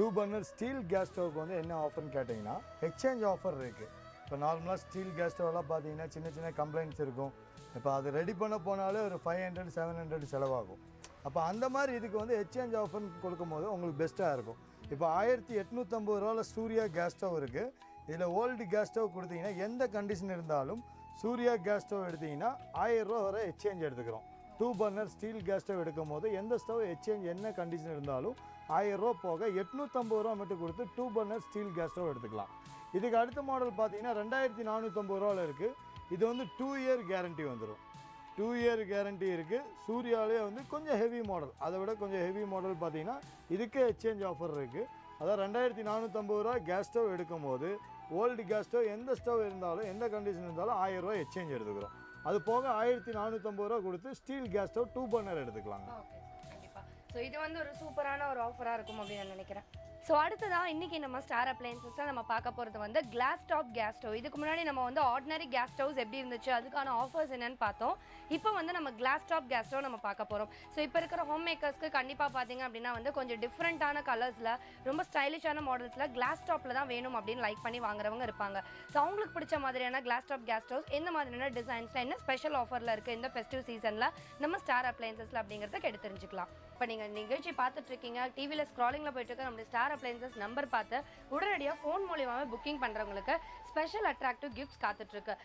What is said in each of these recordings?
two burner steel gas ஸ்டவ்க்கு வந்து என்ன ஆஃபர்னு கேட்டிங்கன்னா எக்ஸ்சேஞ்ச் ஆஃபர் இருக்குது இப்போ நார்மலாக ஸ்டீல் கேஸ் ஸ்டவ்லாம் பார்த்தீங்கன்னா சின்ன சின்ன கம்ப்ளைண்ட்ஸ் இருக்கும் இப்போ அது ரெடி பண்ண போனாலே ஒரு ஃபைவ் ஹண்ட்ரட் செவன் ஹண்ட்ரட் செலவாகும் அப்போ அந்த மாதிரி இதுக்கு வந்து எக்ஸ்சேஞ்ச் ஆஃபர்னு கொடுக்கும்போது உங்களுக்கு பெஸ்ட்டாக இருக்கும் இப்போ ஆயிரத்தி எட்நூற்றம்பது ரூபாவில் சூர்யா கேஸ் ஸ்டவ் இருக்குது இதில் ஓல்டு கேஸ் ஸ்டவ் கொடுத்தீங்கன்னா எந்த கண்டிஷன் இருந்தாலும் சூர்யா கேஸ் ஸ்டவ் எடுத்தீங்கன்னா ஆயிரம் ரூபா வரை எக்ஸ்சேஞ்ச் எடுத்துக்கிறோம் two burner steel gas stove எடுக்கும் போது எந்த ஸ்டவ் எக்ஸ்சேஞ்ச் என்ன கண்டிஷன் இருந்தாலும் ஆயிரம் ரூபா போக எட்நூற்றம்பது ரூபா மட்டும் கொடுத்து two burner steel gas stove எடுத்துக்கலாம் இதுக்கு அடுத்த மாடல் பார்த்தீங்கன்னா ரெண்டாயிரத்தி நானூற்றம்பது ரூபாவில் இருக்குது இது வந்து டூ இயர் கேரண்டி வந்துடும் டூ இயர் கேரண்டி இருக்குது சூர்யாவிலே வந்து கொஞ்சம் ஹெவி மாடல் அதை விட கொஞ்சம் ஹெவி மாடல் பார்த்தீங்கன்னா இதுக்கு எக்ஸ்சேஞ்ச் ஆஃபர் இருக்குது அதான் ரெண்டாயிரத்தி நானூற்றம்பது ரூபா கேஸ் ஸ்டவ் எடுக்கும்போது ஓல்டு கேஸ் ஸ்டவ் எந்த ஸ்டவ் இருந்தாலும் எந்த கண்டிஷன் இருந்தாலும் ஆயிரம் ரூபா எக்ஸ்சேஞ்ச் எடுத்துக்கிறோம் அது போக ஆயிரத்தி நானூற்றம்பது ரூபா கொடுத்து steel gas stove two burner எடுத்துக்கலாங்க ஓகே கண்டிப்பா ஸோ இது வந்து ஒரு சூப்பரான ஒரு ஆஃபராக இருக்கும் அப்படின்னு நான் நினைக்கிறேன் ஸோ அடுத்ததாக இன்னைக்கு நம்ம ஸ்டார் அப்ளையன்சஸில் நம்ம பார்க்க போகிறது வந்து கிளாஸ் டாப் கேஸ் ஸ்டவ் இதுக்கு முன்னாடி நம்ம வந்து ஆர்டினரி கேஸ் ஸ்டவ்ஸ் எப்படி இருந்துச்சு அதுக்கான ஆஃபர்ஸ் என்னன்னு பார்த்தோம் இப்போ வந்து நம்ம கிளாஸ் டாப் கேஸ் ஸ்டவ் நம்ம பார்க்க போகிறோம் ஸோ இப்போ இருக்கிற ஹோம் மேக்கர்ஸ்க்கு கண்டிப்பாக பார்த்தீங்க அப்படின்னா வந்து கொஞ்சம் டிஃப்ரெண்ட்டான கலர்ஸில் ரொம்ப ஸ்டைலிஷான மாடல்ஸில் கிளாஸ் டாப்பில் தான் வேணும் அப்படின்னு லைக் பண்ணி வாங்குறவங்க இருப்பாங்க ஸோ அவங்களுக்கு பிடிச்ச மாதிரியான கிளாஸ் டாப் கேஸ் ஸ்டவ்ஸ் எந்த மாதிரியான டிசைன்ஸில் என்ன ஸ்பெஷல் ஆஃபரில் இருக்குது இந்த ஃபெஸ்டிவ் சீசனில் நம்ம ஸ்டார் அப்ளையன்சஸில் அப்படிங்கிறத கேட்டு தெரிஞ்சுக்கலாம் இப்போ நீங்கள் நிகழ்ச்சி பார்த்துட்டு இருக்கீங்க டிவியில் ஸ்க்ராலிங்கில் போயிட்டு இருக்க நம்மளுடைய ஸ்டார் அப்ளையன்சஸ் நம்பர் பார்த்து உடனடியாக ஃபோன் மூலியமாகவே புக்கிங் பண்ணுறவங்களுக்கு ஸ்பெஷல் அட்ராக்டிவ் கிஃப்ட்ஸ் காத்துட்ருக்கு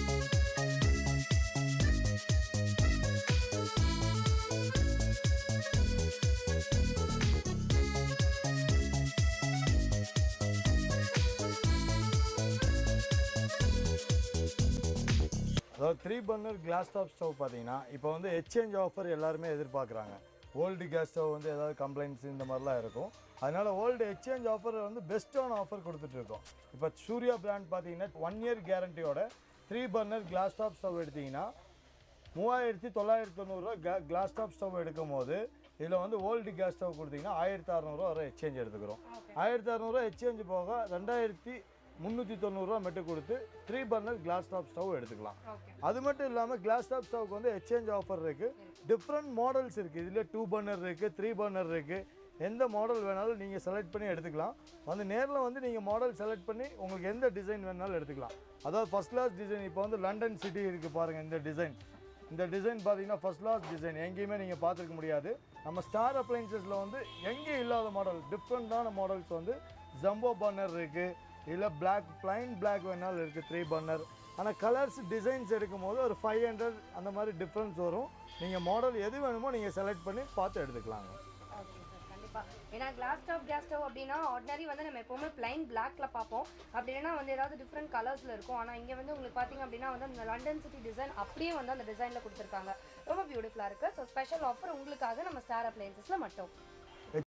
அதாவது three burner glass top stove பார்த்தீங்கன்னா இப்போ வந்து எக்ஸ்சேஞ்ச் ஆஃபர் எல்லாருமே எதிர்பார்க்குறாங்க ஓல்டு கேஸ் ஸ்டவ் வந்து ஏதாவது கம்ப்ளைண்ட்ஸ் இந்த மாதிரிலாம் இருக்கும் அதனால் ஓல்டு எக்ஸ்சேஞ்ச் ஆஃபர் வந்து பெஸ்ட்டான ஆஃபர் கொடுத்துட்ருக்கோம் இப்போ சூர்யா பிராண்ட் பார்த்தீங்கன்னா ஒன் இயர் கேரண்டியோட three burner glass top stove எடுத்தீங்கன்னா மூவாயிரத்தி தொள்ளாயிரத்தி தொண்ணூறுரூவா கே கிளாஸ் டாப் ஸ்டவ் எடுக்கும் போது இதில் வந்து ஓல்டு கேஸ் ஸ்டவ் கொடுத்தீங்கன்னா ஆயிரத்தி அறநூறுவா வரை எக்ஸ்சேஞ்ச் எடுத்துக்கிறோம் ஆயிரத்தி அறநூறுவா எக்ஸ்சேஞ்ச் போக ரெண்டாயிரத்தி முந்நூற்றி தொண்ணூறுரூவா மட்டும் கொடுத்து three burner glass top stove எடுத்துக்கலாம் ஓகே அது மட்டும் இல்லாமல் கிளாஸ் டாப் ஸ்டவ்க்கு வந்து எக்ஸ்சேஞ்ச் ஆஃபர் இருக்குது டிஃப்ரெண்ட் மாடல்ஸ் இருக்குது இதில் டூ பர்னர் இருக்குது த்ரீ பர்னர் இருக்குது எந்த மாடல் வேணாலும் நீங்கள் செலக்ட் பண்ணி எடுத்துக்கலாம் வந்து நேரில் வந்து நீங்கள் மாடல் செலக்ட் பண்ணி உங்களுக்கு எந்த டிசைன் வேணாலும் எடுத்துக்கலாம் அதாவது ஃபஸ்ட் கிளாஸ் டிசைன் இப்போ வந்து லண்டன் சிட்டி இருக்குது பாருங்கள் இந்த டிசைன் இந்த டிசைன் பார்த்தீங்கன்னா ஃபஸ்ட் கிளாஸ் டிசைன் எங்கேயுமே நீங்கள் பார்த்துருக்க முடியாது நம்ம ஸ்டார் அப்ளைன்சஸில் வந்து எங்கேயும் இல்லாத மாடல் டிஃப்ரெண்ட்டான மாடல்ஸ் வந்து ஜம்போ பர்னர் இருக்குது இல்லை பிளாக் பிளைன் பிளாக் வேணாலும் இருக்குது த்ரீ பர்னர் ஆனால் கலர்ஸ் டிசைன்ஸ் எடுக்கும் போது ஒரு ஃபைவ் ஹண்ட்ரட் அந்த மாதிரி டிஃப்ரென்ஸ் வரும் நீங்கள் மாடல் எது வேணுமோ நீங்கள் செலக்ட் பண்ணி பார்த்து எடுத்துக்கலாங்க ஓகே சார் கண்டிப்பா ஏன்னா கிளாஸ் டாப் கேஸ் ஸ்டவ் அப்படின்னா ஆர்டினரி வந்து நம்ம எப்பவுமே பிளைன் பிளாக்ல பார்ப்போம் அப்படி இல்லைன்னா வந்து ஏதாவது டிஃப்ரெண்ட் கலர்ஸ்ல இருக்கும் ஆனா இங்க வந்து உங்களுக்கு பாத்தீங்க அப்படின்னா வந்து அந்த லண்டன் சிட்டி டிசைன் அப்படியே வந்து அந்த டிசைன்ல கொடுத்துருக்காங்க ரொம்ப பியூட்டிஃபுல்லா இருக்கு ஸோ ஸ்பெஷல் ஆஃபர் உங்களுக்காக நம்ம ஸ்டார் அப்ளையன்சஸ்ல மட்டும்